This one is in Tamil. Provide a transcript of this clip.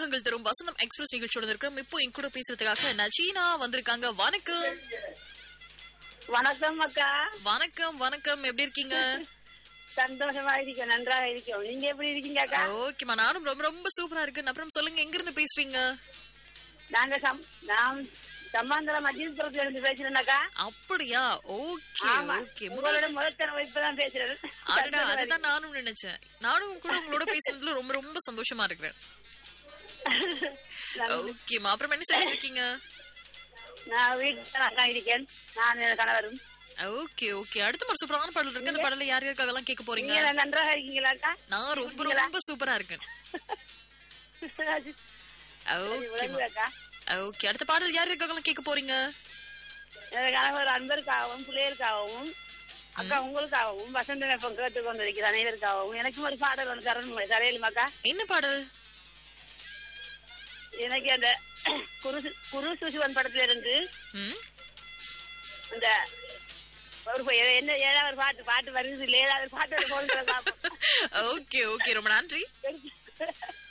உற்சாகங்கள் தரும் வசந்தம் எக்ஸ்பிரஸ் நிகழ்ச்சியோட இருக்கிறோம் இப்போ என் கூட பேசுறதுக்காக நஜீனா வந்திருக்காங்க வணக்கம் வணக்கம் அக்கா வணக்கம் வணக்கம் எப்படி இருக்கீங்க சந்தோஷமா இருக்கோம் நன்றாக இருக்கோம் நீங்க எப்படி இருக்கீங்க அக்கா ஓகேமா நானும் ரொம்ப ரொம்ப சூப்பரா இருக்கேன் அப்புறம் சொல்லுங்க எங்க இருந்து பேசுறீங்க நாங்க சம் நாம் சம்மாந்திர மத்தியபுரத்துல இருந்து பேசுறேன் அக்கா அப்படியா ஓகே ஆமா ஓகே உங்களோட முதல் தடவை இப்பதான் பேசுறேன் அடடா அதுதான் நானும் நினைச்சேன் நானும் கூட உங்களோட பேசுனதுல ரொம்ப ரொம்ப சந்தோஷமா இருக்கிறேன் ஓகேமா அப்புறம் என்ன செஞ்சுட்டு இருக்கீங்க நான் வீட்டுல அக்கா இருக்கேன் நான் என் கணவரும் ஓகே ஓகே அடுத்த ஒரு சூப்பரான பாடல் இருக்கு அந்த பாடல யார் யாருக்காகலாம் கேட்க போறீங்க நீங்க நன்றாக இருக்கீங்களா அக்கா நான் ரொம்ப ரொம்ப சூப்பரா இருக்கேன் அது ஓகேமா விளங்குது அக்கா ஓகே அடுத்த பாடல் யார் யாருக்காகலாம் கேட்க போறீங்க எனது கணவர் அன்பருக்காகவும் பிள்ளைகளுக்காகவும் அக்கா உங்களுக்காகவும் வசந்த வெப்பம் கேட்டு கொண்டிருக்கிற அனைவருக்காகவும் எனக்கும் ஒரு பாடல் ஒன்று தரணும் தரையிலும் அக்கா என்ன பாடல் எனக்கு அந்த குரு சு- குரு சுசிவன் படத்துல இருந்து ம் அந்த ஒரு ப- என்ன ஏதாவது பாட்டு பாட்டு வருது இல்ல ஏதாவது பாட்டு போடுங்க ஓகே ஓகே ரொம்ப நன்றி